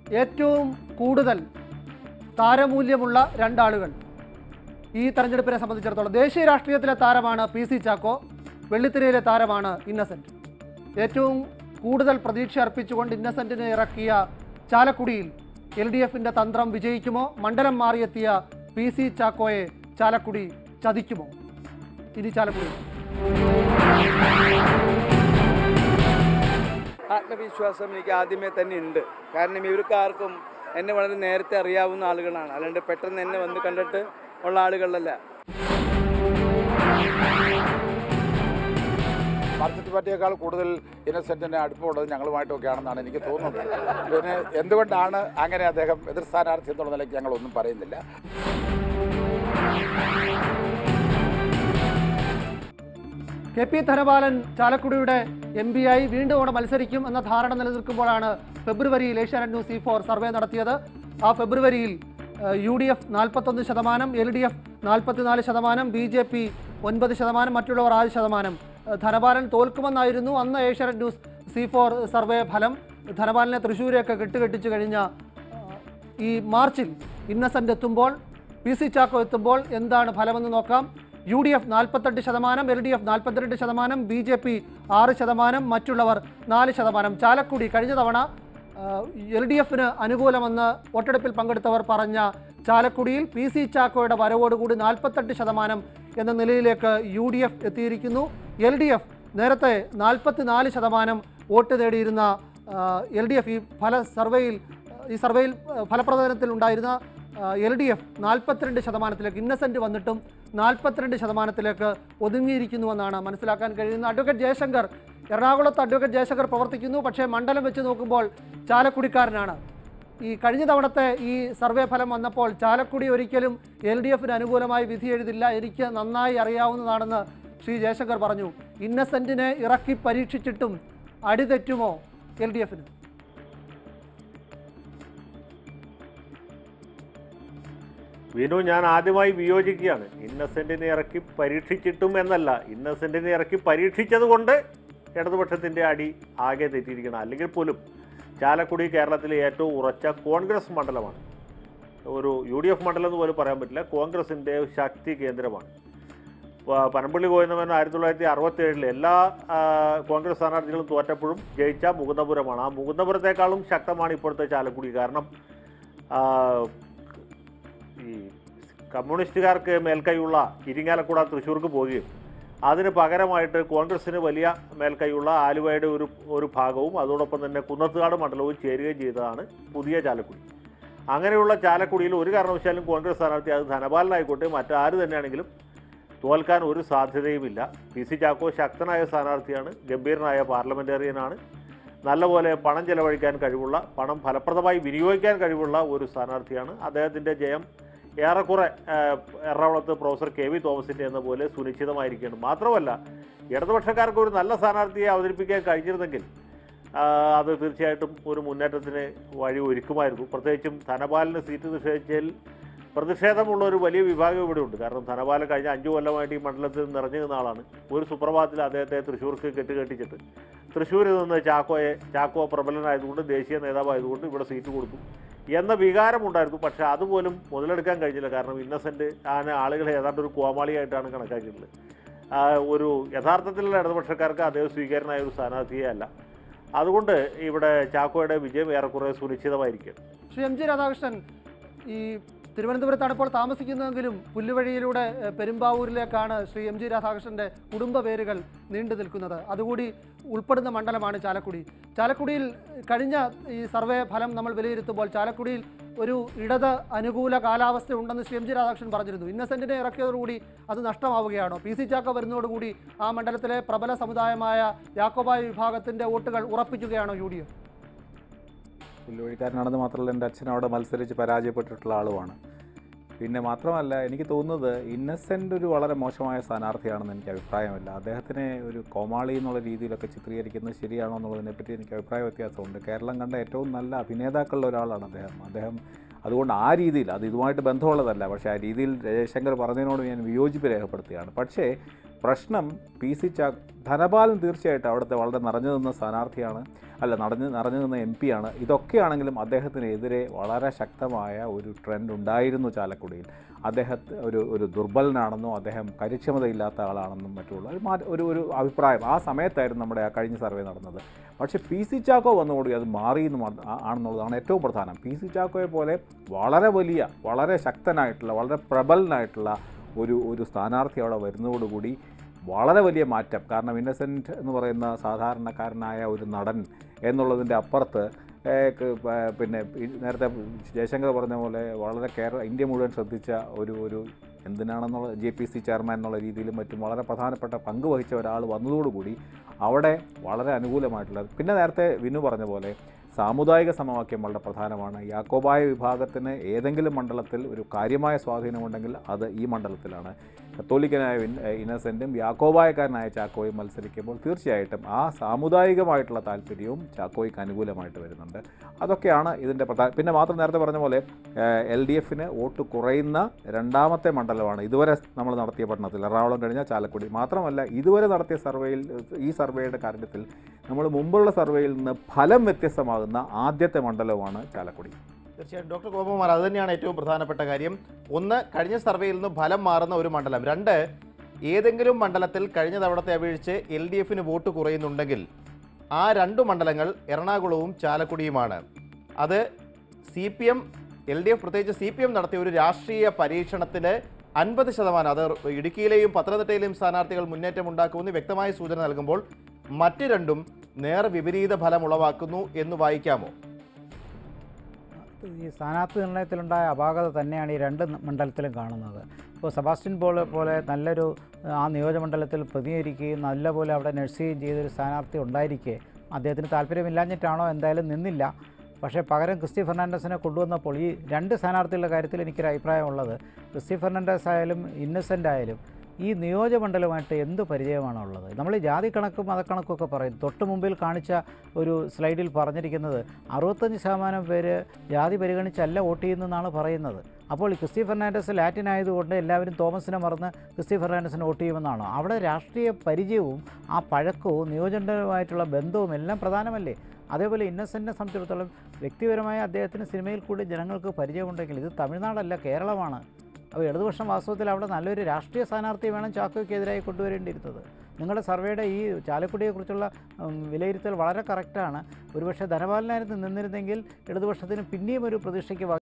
ഏറ്റവും കൂടുതൽ താരമൂല്യമുള്ള രണ്ടാളുകൾ ഈ തെരഞ്ഞെടുപ്പിനെ സംബന്ധിച്ചിടത്തോളം ദേശീയ രാഷ്ട്രീയത്തിലെ താരമാണ് പി സി ചാക്കോ വെള്ളിത്തിരയിലെ താരമാണ് ഇന്നസെന്റ് ഏറ്റവും കൂടുതൽ പ്രതീക്ഷ അർപ്പിച്ചുകൊണ്ട് ഇന്നസെന്റിനെ ഇറക്കിയ ചാലക്കുടിയിൽ എൽ ഡി എഫിന്റെ തന്ത്രം വിജയിക്കുമോ മണ്ഡലം മാറിയെത്തിയ പി സി ചാക്കോയെ ചാലക്കുടി ചതിക്കുമോ ഇനി ചാലക്കുടി ആത്മവിശ്വാസം എനിക്ക് ആദ്യമേ തന്നെ ഉണ്ട് കാരണം ഇവർക്ക് ആർക്കും എന്നെ വളരെ നേരത്തെ അറിയാവുന്ന ആളുകളാണ് അല്ലാണ്ട് പെട്ടെന്ന് എന്നെ വന്ന് കണ്ടിട്ട് ഉള്ള ആളുകളല്ല മാർക്സിസ്റ്റ് പാർട്ടിയേക്കാൾ കൂടുതൽ ഇന്നസെന്റിന് അടുപ്പമുള്ളത് ഞങ്ങളുമായിട്ടൊക്കെയാണെന്നാണ് എനിക്ക് തോന്നുന്നത് പിന്നെ എന്തുകൊണ്ടാണ് അങ്ങനെ അദ്ദേഹം എതിർ സ്ഥാനാർത്ഥി എന്നുള്ള നിലയ്ക്ക് ഞങ്ങളൊന്നും പറയുന്നില്ല കെ പി ധനപാലൻ ചാലക്കുടിയുടെ എം പി ആയി വീണ്ടും അവിടെ മത്സരിക്കും എന്ന ധാരണ നിലനിൽക്കുമ്പോഴാണ് ഫെബ്രുവരിയിൽ Asianet news C Fore survey നടത്തിയത് ആ ഫെബ്രുവരിയിൽ യു ഡി എഫ് നാൽപ്പത്തൊന്ന് ശതമാനം എൽ ഡി എഫ് നാൽപ്പത്തിനാല് ശതമാനം ബി ജെ പി ഒൻപത് ശതമാനം മറ്റുള്ളവർ ആറ് ശതമാനം ഏഹ് ധനപാലൻ തോൽക്കുമെന്നായിരുന്നു അന്ന് Asianet news C Fore survey ഫലം ധനപാലനെ തൃശ്ശൂരെയൊക്കെ കെട്ടുകെട്ടിച്ചു കഴിഞ്ഞ ഏഹ് ഈ മാർച്ചിൽ ഇന്നസെന്റ് എത്തുമ്പോൾ പി സി ചാക്കോ എത്തുമ്പോൾ എന്താണ് ഫലമെന്ന് നോക്കാം യു ഡി എഫ് നാൽപ്പത്തെട്ട് ശതമാനം എൽ ഡി എഫ് നാൽപ്പത്തിരണ്ട് ശതമാനം ബി ജെ പി ആറ് ശതമാനം മറ്റുള്ളവർ നാല് ശതമാനം ചാലക്കുടി കഴിഞ്ഞ തവണ എൽ ഡി എഫിന് അനുകൂലമെന്ന് വോട്ടെടുപ്പിൽ പങ്കെടുത്തവർ പറഞ്ഞ ചാലക്കുടിയിൽ പി സി ചാക്കോയുടെ വരവോടുകൂടി നാൽപ്പത്തെട്ട് ശതമാനം എന്ന നിലയിലേക്ക് യു ഡി എഫ് എത്തിയിരിക്കുന്നു എൽ ഡി എഫ് നേരത്തെ നാൽപ്പത്തിനാല് ശതമാനം വോട്ട് നേടിയിരുന്ന എൽ ഡി എഫ് ഈ ഫല സർവേയിൽ ഈ സർവേയിൽ ഏഹ്, ഫലപ്രദനത്തിൽ ഉണ്ടായിരുന്ന എൽ ഡി എഫ് നാൽപ്പത്തിരണ്ട് ശതമാനത്തിലേക്ക് ഇന്നസെന്റ് വന്നിട്ടും നാൽപ്പത്തിരണ്ട് ശതമാനത്തിലേക്ക് ഒതുങ്ങിയിരിക്കുന്നുവെന്നാണ് മനസ്സിലാക്കാൻ കഴിയുന്നത് അഡ്വക്കേറ്റ് ജയശങ്കർ എറണാകുളത്ത് അഡ്വക്കേറ്റ് ജയശങ്കർ പ്രവർത്തിക്കുന്നു പക്ഷേ മണ്ഡലം വെച്ച് നോക്കുമ്പോൾ ചാലക്കുടിക്കാരനാണ് ഈ കഴിഞ്ഞ തവണത്തെ ഈ സർവേ ഫലം വന്നപ്പോൾ ചാലക്കുടി ഒരിക്കലും എൽ ഡി എഫിന് അനുകൂലമായി വിധി എഴുതില്ല എനിക്ക് നന്നായി അറിയാവുന്നതാണെന്ന് ശ്രീ ജയശങ്കർ പറഞ്ഞു ഇന്നസെന്റിനെ ഇറക്കി പരീക്ഷിച്ചിട്ടും അടിതെറ്റുമോ എൽ ഡി എഫിന് വിനു ഞാൻ ആദ്യമായി വിയോജിക്കുകയാണ് ഇന്നസെന്റിനെ ഇറക്കി പരീക്ഷിച്ചിട്ടും എന്നല്ല ഇന്നസെന്റിനെ ഇറക്കി പരീക്ഷിച്ചത് കൊണ്ട് ഇടതുപക്ഷത്തിൻ്റെ അടി ആകെ തെറ്റിയിരിക്കണം അല്ലെങ്കിൽ പോലും ചാലക്കുടി കേരളത്തിലെ ഏറ്റവും ഉറച്ച കോൺഗ്രസ് മണ്ഡലമാണ് ഒരു യു ഡി എഫ് മണ്ഡലം എന്ന് പോലും പറയാൻ പറ്റില്ല കോൺഗ്രസിൻ്റെ ശക്തി കേന്ദ്രമാണ് പ- പനമ്പള്ളി ഗോവിന്ദമേനോൻ ആയിരത്തി തൊള്ളായിരത്തി അറുപത്തി ഏഴിൽ എല്ലാ ആ, കോൺഗ്രസ് സ്ഥാനാർത്ഥികളും തോറ്റപ്പോഴും ജയിച്ച മുകുന്ദപുരമാണ് ആ മുകുന്ദപുരത്തെക്കാളും ശക്തമാണ് ഇപ്പോഴത്തെ ചാലക്കുടി കാരണം ആ, ഈ കമ്മ്യൂണിസ്റ്റുകാർക്ക് മേൽക്കൈയുള്ള ഇരിങ്ങാലക്കുട തൃശ്ശൂർക്ക് പോവുകയും അതിന് പകരമായിട്ട് കോൺഗ്രസ്സിന് വലിയ മേൽക്കൈയുള്ള ആലുവയുടെ ഒരു ഒരു ഭാഗവും അതോടൊപ്പം തന്നെ കുന്നത്തുകാട് മണ്ഡലവും ചേരുകയും ചെയ്തതാണ് പുതിയ ചാലക്കുടി അങ്ങനെയുള്ള ചാലക്കുടിയിൽ ഒരു കാരണവശാലും കോൺഗ്രസ് സ്ഥാനാർത്ഥി അത് ധനപാലനായിക്കോട്ടെ മറ്റാര് തന്നെയാണെങ്കിലും തോൽക്കാൻ ഒരു സാധ്യതയുമില്ല പി സി ചാക്കോ ശക്തനായ സ്ഥാനാർത്ഥിയാണ് ഗംഭീരനായ പാർലമെൻറ്റേറിയനാണ് നല്ലപോലെ പണം ചെലവഴിക്കാൻ കഴിവുള്ള പണം ഫലപ്രദമായി വിനിയോഗിക്കാൻ കഴിവുള്ള ഒരു സ്ഥാനാർത്ഥിയാണ് അദ്ദേഹത്തിൻ്റെ ജയം ഏറെക്കുറെ ആ, എറണാകുളത്ത് പ്രൊഫസർ കെ വി തോമസിൻ്റെ എന്ന പോലെ സുനിശ്ചിതമായിരിക്കുകയാണ് മാത്രമല്ല ഇടതുപക്ഷക്കാർക്ക് ഒരു നല്ല സ്ഥാനാർത്ഥിയെ അവതരിപ്പിക്കാൻ കഴിഞ്ഞിരുന്നെങ്കിൽ ആ, അത് തീർച്ചയായിട്ടും ഒരു മുന്നേറ്റത്തിന് വഴി ഒരുക്കുമായിരുന്നു പ്രത്യേകിച്ചും ധനപാലിന് സീറ്റ് നിഷേധിച്ചതിൽ പ്രതിഷേധമുള്ള ഒരു വലിയ വിഭാഗം ഇവിടെ ഉണ്ട് കാരണം ധനപാലൻ കഴിഞ്ഞ അഞ്ചു കൊല്ലമായിട്ട് ഈ മണ്ഡലത്തിൽ നിറഞ്ഞു നിന്ന ആളാണ് ഒരു സുപ്രഭാതത്തിൽ അദ്ദേഹത്തെ തൃശ്ശൂർക്ക് കെട്ടുകെട്ടിച്ചിട്ട് തൃശ്ശൂരിൽ നിന്ന് ചാക്കോയെ ചാക്കോ പ്രബലനായതുകൊണ്ട് ദേശീയ നേതാവായതുകൊണ്ട് ഇവിടെ സീറ്റ് കൊടുത്തു എന്ന വികാരമുണ്ടായിരുന്നു പക്ഷേ അതുപോലും മുതലെടുക്കാൻ കഴിഞ്ഞില്ല കാരണം ഇന്നസെൻ്റ് ആണ് ആളുകളെ ഏതാണ്ട് ഒരു കോമാളിയായിട്ടാണ് കണക്കാക്കിയിട്ടുള്ളത് ആ, ഒരു യഥാർത്ഥത്തിലുള്ള ഇടതുപക്ഷക്കാർക്ക് അദ്ദേഹം സ്വീകാര്യനായ ഒരു സ്ഥാനാർത്ഥിയേ അല്ല അതുകൊണ്ട് ഇവിടെ ചാക്കോയുടെ വിജയം ഏറെക്കുറെ സുനിശ്ചിതമായിരിക്കും ശ്രീ എം ജി രാധാകൃഷ്ണൻ ഈ തിരുവനന്തപുരത്താണ് ഇപ്പോൾ താമസിക്കുന്നതെങ്കിലും പുല്ലുവഴിയിലൂടെ എഹ്, പെരുമ്പാവൂരിലേക്കാണ് ശ്രീ എം ജി രാധാകൃഷ്ണന്റെ കുടുംബ പേരുകൾ നീണ്ടു നിൽക്കുന്നത് അതുകൂടി ഉൾപ്പെടുന്ന മണ്ഡലമാണ് ചാലക്കുടി ചാലക്കുടിയിൽ കഴിഞ്ഞ ഈ സർവേ ഫലം നമ്മൾ വിലയിരുത്തുമ്പോൾ ചാലക്കുടിയിൽ ഒരു ഇടത് അനുകൂല കാലാവസ്ഥ ഉണ്ടെന്ന് ശ്രീ എം ജി രാധാകൃഷ്ണൻ പറഞ്ഞിരുന്നു ഇന്നസെന്റിനെ ഇറക്കിയതോടുകൂടി അത് നഷ്ടമാവുകയാണോ പി സി ചാക്കോ വരുന്നതോടുകൂടി ആ മണ്ഡലത്തിലെ പ്രബല സമുദായമായ യാക്കോബായ വിഭാഗത്തിന്റെ വോട്ടുകൾ ഉറപ്പിക്കുകയാണോ യു ഡി എഫ് പുല്ലുവഴിക്കാരനാണെന്ന് മാത്രമല്ല എൻ്റെ അച്ഛൻ അവിടെ മത്സരിച്ച് പരാജയപ്പെട്ടിട്ടുള്ള ആളുമാണ് പിന്നെ മാത്രമല്ല എനിക്ക് തോന്നുന്നത് ഇന്നസെൻ്റ് ഒരു വളരെ മോശമായ സ്ഥാനാർത്ഥിയാണെന്ന് എനിക്ക് അഭിപ്രായമില്ല അദ്ദേഹത്തിനെ ഒരു കോമാളി എന്നുള്ള രീതിയിലൊക്കെ ചിത്രീകരിക്കുന്നത് ശരിയാണോ എന്നുള്ളതിനെപ്പറ്റി എനിക്ക് അഭിപ്രായ വ്യത്യാസമുണ്ട് കേരളം കണ്ട ഏറ്റവും നല്ല അഭിനേതാക്കളിൽ ഒരാളാണ് അദ്ദേഹം അദ്ദേഹം അതുകൊണ്ട് ആ രീതിയിൽ അത് ഇതുമായിട്ട് ബന്ധമുള്ളതല്ല പക്ഷേ ആ രീതിയിൽ ജയശങ്കർ പറഞ്ഞതിനോട് ഞാൻ വിയോജിപ്പ് രേഖപ്പെടുത്തുകയാണ് പക്ഷേ പ്രശ്നം പി സി ചാ ധനപാലൻ തീർച്ചയായിട്ടും അവിടുത്തെ വളരെ നിറഞ്ഞു നിന്ന സ്ഥാനാർത്ഥിയാണ് അല്ല നടഞ്ഞു നിറഞ്ഞു നിന്ന എം പി ആണ് ഇതൊക്കെയാണെങ്കിലും അദ്ദേഹത്തിനെതിരെ വളരെ ശക്തമായ ഒരു ട്രെൻഡ് ഉണ്ടായിരുന്നു ചാലക്കുടിയിൽ അദ്ദേഹത്തെ ഒരു ഒരു ദുർബലനാണെന്നോ അദ്ദേഹം കാര്യക്ഷമതയില്ലാത്ത ആളാണെന്നും മറ്റുള്ള ഒരു മാ- ഒരു ഒരു അഭിപ്രായം ആ സമയത്തായിരുന്നു നമ്മുടെ ആ കഴിഞ്ഞ സർവേ നടന്നത് പക്ഷേ പി സി ചാക്കോ വന്നുകൂടി അത് മാറി എന്ന് മ- ആ- ആണെന്നുള്ളതാണ് ഏറ്റവും പ്രധാനം പി സി ചാക്കോയെ പോലെ വളരെ വലിയ വളരെ ശക്തനായിട്ടുള്ള വളരെ പ്രബലനായിട്ടുള്ള ഒരു ഒരു സ്ഥാനാർത്ഥി അവിടെ വരുന്നതോടുകൂടി വളരെ വലിയ മാറ്റം കാരണം ഇന്നസെൻറ്റ് എന്ന് പറയുന്ന സാധാരണക്കാരനായ ഒരു നടൻ എന്നുള്ളതിൻ്റെ അപ്പുറത്ത് ഏഹ്, ക- പ- പിന്നെ ഈ നേരത്തെ ജയശങ്കർ പറഞ്ഞ പോലെ വളരെ കേരള ഇന്ത്യ മുഴുവൻ ശ്രദ്ധിച്ച ഒരു ഒരു എന്തിനാണെന്നുള്ള ജെ പി സി ചെയർമാൻ എന്നുള്ള രീതിയിലും മറ്റും വളരെ പ്രധാനപ്പെട്ട പങ്ക് വഹിച്ച ഒരാൾ വന്നതോടുകൂടി അവിടെ വളരെ അനുകൂലമായിട്ടുള്ള പിന്നെ നേരത്തെ വിനു പറഞ്ഞ പോലെ സാമുദായിക സമവാക്യം വളരെ പ്രധാനമാണ് യാക്കോബായ വിഭാഗത്തിന് ഏതെങ്കിലും മണ്ഡലത്തിൽ ഒരു കാര്യമായ സ്വാധീനമുണ്ടെങ്കിൽ അത് ഈ മണ്ഡലത്തിലാണ് കത്തോലിക്കനായ വിൻ- ഏഹ് ഇന്നസെൻറ്റും യാക്കോബായക്കാരനായ ചാക്കോയും മത്സരിക്കുമ്പോൾ തീർച്ചയായിട്ടും ആ സാമുദായികമായിട്ടുള്ള താല്പര്യവും ചാക്കോയ്ക്ക് അനുകൂലമായിട്ട് വരുന്നുണ്ട് അതൊക്കെയാണ് ഇതിൻ്റെ പ്രധാന പിന്നെ മാത്രം നേരത്തെ പറഞ്ഞ പോലെ എൽ ഡി എഫിന് വോട്ട് കുറയുന്ന രണ്ടാമത്തെ മണ്ഡലമാണ് ഇതുവരെ നമ്മൾ നടത്തിയ പഠനത്തിൽ എറണാകുളം കഴിഞ്ഞാൽ ചാലക്കുടി മാത്രമല്ല ഇതുവരെ നടത്തിയ സർവേയിൽ ഈ സർവേയുടെ കാര്യത്തിൽ നമ്മൾ മുമ്പുള്ള സർവേയിൽ നിന്ന് ഫലം വ്യത്യസ്തമാകുന്ന ആദ്യത്തെ മണ്ഡലമാണ് ചാലക്കുടി തീർച്ചയായും ഡോക്ടർ ഗോപകുമാർ അത് തന്നെയാണ് ഏറ്റവും പ്രധാനപ്പെട്ട കാര്യം ഒന്ന് കഴിഞ്ഞ സർവേയിൽ നിന്ന് ഫലം മാറുന്ന ഒരു മണ്ഡലം രണ്ട് ഏതെങ്കിലും മണ്ഡലത്തിൽ കഴിഞ്ഞ തവണത്തെ അപേക്ഷിച്ച് എൽ ഡി എഫിന് വോട്ട് കുറയുന്നുണ്ടെങ്കിൽ ആ രണ്ട് മണ്ഡലങ്ങൾ എറണാകുളവും ചാലക്കുടിയുമാണ് അത് C P M L D F പ്രത്യേകിച്ച് സി പി എം നടത്തിയ ഒരു രാഷ്ട്രീയ പരീക്ഷണത്തിന് അൻപത് ശതമാനം അത് ഇടുക്കിയിലെയും പത്തനംതിട്ടയിലെയും സ്ഥാനാർത്ഥികൾ മുന്നേറ്റം ഉണ്ടാക്കുമെന്ന് വ്യക്തമായ സൂചന നൽകുമ്പോൾ മറ്റ് രണ്ടും നേർ വിപരീത ഫലം ഉളവാക്കുന്നു എന്ന് വായിക്കാമോ ഈ സ്ഥാനാർത്ഥി നിർണയത്തിലുണ്ടായ അപാകത തന്നെയാണ് ഈ രണ്ട് മണ്ഡലത്തിലും കാണുന്നത് ഇപ്പോൾ സെബാസ്റ്റ്യൻ പോൾ പോലെ നല്ലൊരു ആ നിയോജകമണ്ഡലത്തിൽ പ്രതിനിധീകരിക്കുകയും നല്ലപോലെ അവിടെ നഴ്സുകയും ചെയ്തൊരു സ്ഥാനാർത്ഥി ഉണ്ടായിരിക്കെ അദ്ദേഹത്തിന് താല്പര്യമില്ലാഞ്ഞിട്ടാണോ എന്തായാലും നിന്നില്ല പക്ഷേ പകരം ക്രിസ്റ്റി ഫെർണാണ്ടസിനെ കൊണ്ടുവന്നപ്പോൾ ഈ രണ്ട് സ്ഥാനാർത്ഥികളുടെ കാര്യത്തിൽ എനിക്കൊരു അഭിപ്രായമുള്ളത് ക്രിസ്റ്റി ഫെർണാണ്ടസ് ആയാലും ഇന്നസെൻ്റ് ആയാലും ഈ നിയോജകമണ്ഡലമായിട്ട് എന്ത് പരിചയമാണ് ഉള്ളത് നമ്മൾ ഈ ജാതി കണക്കും മതക്കണക്കൊക്കെ പറയും തൊട്ട് മുമ്പിൽ കാണിച്ച ഒരു സ്ലൈഡിൽ പറഞ്ഞിരിക്കുന്നത് അറുപത്തഞ്ച് ശതമാനം പേര് ജാതി പരിഗണിച്ചല്ല വോട്ട് ചെയ്യുന്നതെന്നാണ് പറയുന്നത് അപ്പോൾ ഈ ക്രിസ്റ്റി ഫെർണാണ്ടസ് ലാറ്റിൻ ആയതുകൊണ്ട് എല്ലാവരും തോമസിനെ മറന്ന് ക്രിസ്റ്റി ഫെർണാണ്ടസിനെ വോട്ട് ചെയ്യുമെന്നാണോ അവിടെ രാഷ്ട്രീയ പരിചയവും ആ പഴക്കവും നിയോജകമായിട്ടുള്ള ബന്ധവും എല്ലാം പ്രധാനമല്ലേ അതേപോലെ ഇന്നസെൻറ്റിനെ സംബന്ധിച്ചിടത്തോളം വ്യക്തിപരമായ അദ്ദേഹത്തിന് സിനിമയിൽ കൂടി ജനങ്ങൾക്ക് പരിചയമുണ്ടെങ്കിൽ ഇത് തമിഴ്നാടല്ല കേരളമാണ് അപ്പോൾ ഇടതുപക്ഷം വാസ്തവത്തിൽ അവിടെ നല്ലൊരു രാഷ്ട്രീയ സ്ഥാനാർത്ഥിയെ വേണം ചാക്കോയ്ക്കെതിരായി കൊണ്ടുവരേണ്ടിയിരുന്നത് നിങ്ങളുടെ സർവേയുടെ ഈ ചാലക്കുടിയെക്കുറിച്ചുള്ള ഉം, വിലയിരുത്തൽ വളരെ കറക്റ്റാണ് ഒരുപക്ഷെ ധനപാലനായിരുന്നു നിന്നിരുന്നെങ്കിൽ ഇടതുപക്ഷത്തിന് പിന്നെയും ഒരു പ്രതീക്ഷയ്ക്ക് വക